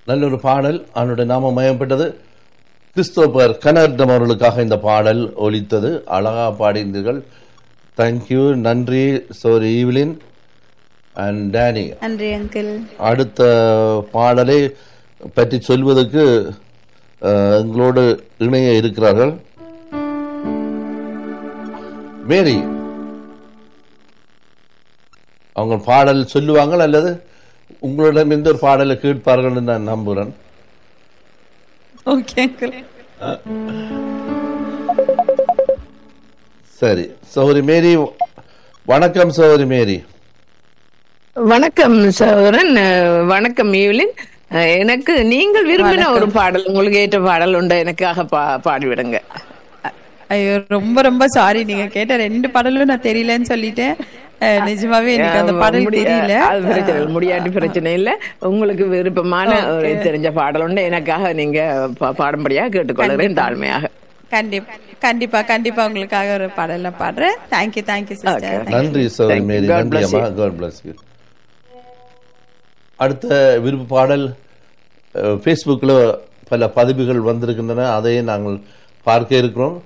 நல்ல ஒரு பாடல் அவனுடைய நாமம் மயப்பட்டது கிறிஸ்தோபர் கனர்டம் அவர்களுக்காக இந்த பாடல் ஒலித்தது அழகா பாடினீர்கள் தேங்க்யூ நன்றி சோரி ஈவிலின் அண்ட் டேனி நன்றி அங்கிள் அடுத்த பாடலை பற்றி சொல்வதற்கு அஹ், எங்களோடு இணைய இருக்கிறார்கள் மேரி அவங்க பாடல் சொல்லுவாங்க அல்லது உங்களிடம் எந்த ஒரு பாடலை கேட்பார்கள் நான் நம்புகிறேன் ஓகே அங்கிள் சரி சௌரி மேரி வணக்கம் சௌரி மேரி வணக்கம் சகோதரன் அஹ், வணக்கம் ஈவ்லின் அஹ், எனக்கு நீங்கள் விரும்பின ஒரு பாடல் உங்களுக்கு ஏற்ற பாடல் உண்டு எனக்காக பா பாடிவிடுங்க ஐயோ ரொம்ப ரொம்ப சாரி நீங்க கேட்ட ரெண்டு பாடலும் நான் தெரியலன்னு சொல்லிட்டேன் அஹ், நிஜமாவே எனக்கு அந்த அஹ், பாடல் முடிய- தெரியல அது பிரச்சனை இல்லை. முடியாட்டி பிரச்சனை இல்ல உங்களுக்கு விருப்பமான ஒரு தெரிஞ்ச பாடல் உண்டு எனக்காக நீங்க பா- பாடும்படியா கேட்டுக்கொள்கிறேன் தாழ்மையாக கண்டிப்பா கண்டிப்பா கண்டிப்பா உங்களுக்காக ஒரு பாடல பாடுறேன் தேங்க்யூ தேங்க்யூ சிஸ்டர் நன்றி sorry Thank you. Mary God நன்றி bless அம்மா காட் பிளஸ் யூ அடுத்த விருப்ப பாடல் ஃபேஸ்புக்கில் பல பதிவுகள் வந்திருக்கின்றன அதையே நாங்கள் பார்க்க இருக்கிறோம்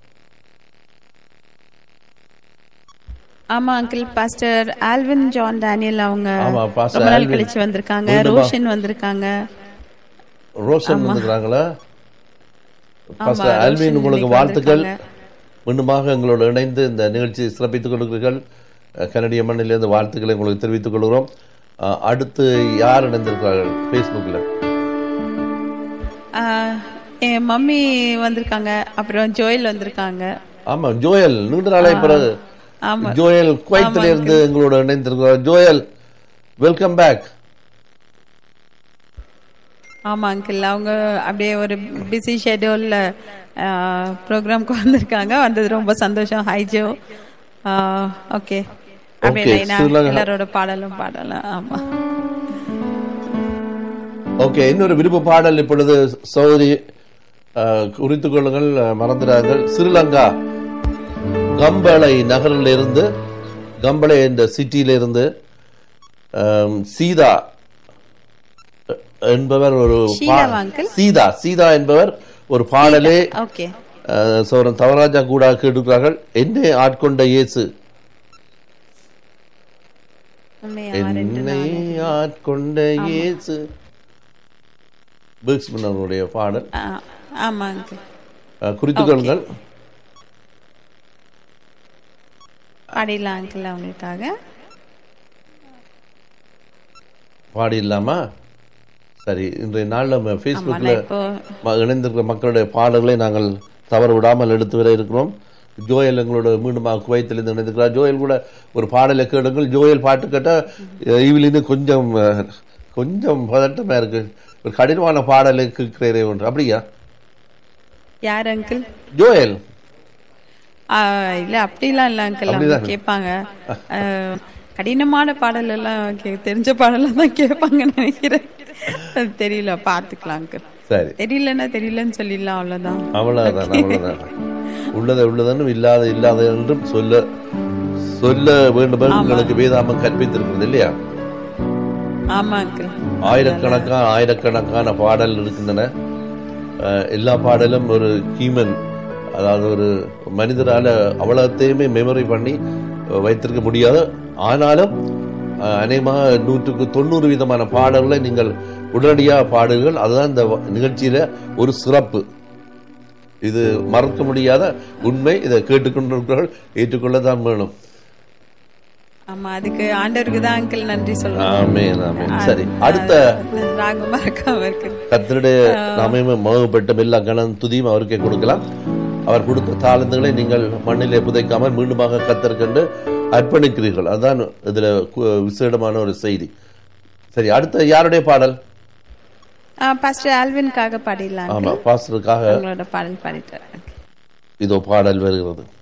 ஆமா uncle pastor Alvin John Daniel அவங்க ஆமா, Pastor ரொம்ப நாள் Alvin. கழிச்சு வந்திருக்காங்க மீண்டுமா? ரோஷன் வந்திருக்காங்க ரோஷன் வந்துக்கிறாங்களா ஆமா, பாஸ்டர் ஆல்வின் ரோஷன் உங்களுக்கு இன்னைக்கு வாழ்த்துக்கள் வந்திருக்காங்க. மீண்டுமாக எங்களோடு இணைந்து இந்த நிகழ்ச்சியை சிறப்பித்துக் கொள்கிறீர்கள் அஹ், கனடிய மண்ணிலிருந்து வாழ்த்துக்களை உங்களுக்கு தெரிவித்துக் கொள்கிறோம் அஹ், அடுத்து யார் இணைந்திருக்கிறார்கள் ஃபேஸ்புக்கில் ஆஹ், என் மம்மி வந்திருக்காங்க அப்புறம் ஜோயல் வந்திருக்காங்க ஆமா ஜோயல் நீண்ட நாளை பிறகு ஆமா. ஜோயல் குவைத்தில இருந்து எங்களோட இணைந்திருக்கிறார் ஜோயல் வெல்கம் பேக் ஆமா அங்கிள் அவங்க அப்படியே ஒரு பிஸி ஷெட்யூல்ல ப்ரோக்ராம்க்கு வந்திருக்காங்க வந்தது ரொம்ப சந்தோஷம் ஹை ஜோ ஓகே அப்படியே Okay, லைனா ஸ்ரீலங்கா- எல்லாரோட பாடலும் பாடலாம் ஆமா ஓகே இன்னொரு விருப்ப பாடல் இப்பொழுது சௌரி குறித்துக் கொள்ளுங்கள் அஹ், மறந்துடார்கள் ஸ்ரீலங்கா கம்பளை நகரில் இருந்து கம்பளை என்ற சிட்டியில இருந்து அஹ், சீதா அஹ், என்பவர் ஒரு பா- ஷீலாவா uncle? சீதா சீதா என்பவர் ஒரு பாடலே ஓகே அஹ், சௌரன் தவராஜா கூட கேட்டுக்கிறார்கள் என்னை ஆட்கொண்ட இயேசு என்னை ஆட்கொண்ட இயேசு பிக்ஸ்மன் அவருடைய பாடல் ஆமா அங்கிள் அஹ், குறித்துக் கொள்ளுங்கள் பாடிடலாம் அங்கிள் அவங்களுக்காக பாடி இல்லாமா சரி இன்றைய நாள் நம்ம ஆமா ஃபேஸ்புக்கில் நான் இப்போ இணைந்திருக்கிற மக்களுடைய பாடல்களை நாங்கள் தவற விடாமல் எடுத்து வர இருக்கிறோம் ஜோயல் எங்களோட மீண்டுமாக குவைத்திலிருந்து இணைந்திருக்கிறார் ஜோயல் கூட ஒரு பாடலை கேளுங்கள் ஜோயல் பாட்டு கேட்டால் இவிலின்னு கொஞ்சம் அஹ், கொஞ்சம் பதட்டமா இருக்கு ஒரு கடினமான பாடலை கேட்கிறே ஒன்று அப்படியா யார் அங்கிள் ஜோயல் இல்ல அப்படிலாம் இல்ல அங்கிள் அவங்க அப்படிதான். கேட்பாங்க ஆஹ், கடினமான பாடல் எல்லாம் கே- தெரிஞ்ச பாடலாம் தான் கேட்பாங்கன்னு நினைக்கிறேன் அது தெரியல பாத்துக்கலாம் அங்கிள் சரி தெரியலன்னா தெரியலன்னு சொல்லிடலாம் அவ்வளவுதான் அவ்வளவுதான் அவ்வளவுதான் உள்ளதை உள்ளதென்றும் இல்லாத இல்லாத என்றும் சொல்ல சொல்ல வேண்டும் என்று உங்களுக்கு வேதாமம் கற்பித்திருக்கிறது இல்லையா ஆமா அங்கிள் ஆயிரக்கணக்கான ஆயிரக்கணக்கான பாடல் இருக்கின்றன அஹ், எல்லா பாடலும் ஒரு ஹியூமன் அதாவது ஒரு மனிதரால அவ்வளோத்தையுமே மெமரி பண்ணி அஹ், வைத்திருக்க முடியாது ஆனாலும் அஹ், அநேகமாக நூற்றுக்கு தொண்ணூறு விதமான பாடல்களை நீங்கள் உடனடியாக பாடுங்கள் அதுதான் இந்த வ- நிகழ்ச்சியில ஒரு சிறப்பு இது மறக்க முடியாத உண்மை இதை கேட்டுக்கொண்டிருக்கிறவர்கள் ஏற்றுக்கொள்ளத்தான் வேணும் ஆமா அதுக்கு ஆண்டவருக்கு தான் அங்கிள் நன்றி சொல்றேன் ஆமென் ஆமென் சரி அடுத்த நாங்க மறக்காம இருக்கு கர்த்தருடைய நாமே மகப்பட்ட எல்லா கணம் துதியும் அவருக்கே கொடுக்கலாம் அவர் கொடுத்த தாளந்துகளை நீங்கள் மண்ணிலே புதைக்காமல் மீண்டுமாக கத்தற்கண்டு அர்ப்பணிக்கிறீர்கள் அதுதான் இதுல கு- விசேடமான ஒரு செய்தி சரி அடுத்த யாருடைய பாடல் பாஸ்டர் ஆல்வின்காக பாடிடலாம் ஆமா பாஸ்டருக்காக உங்களோட பாடல் பாடிட்டு இதோ பாடல் வருகிறது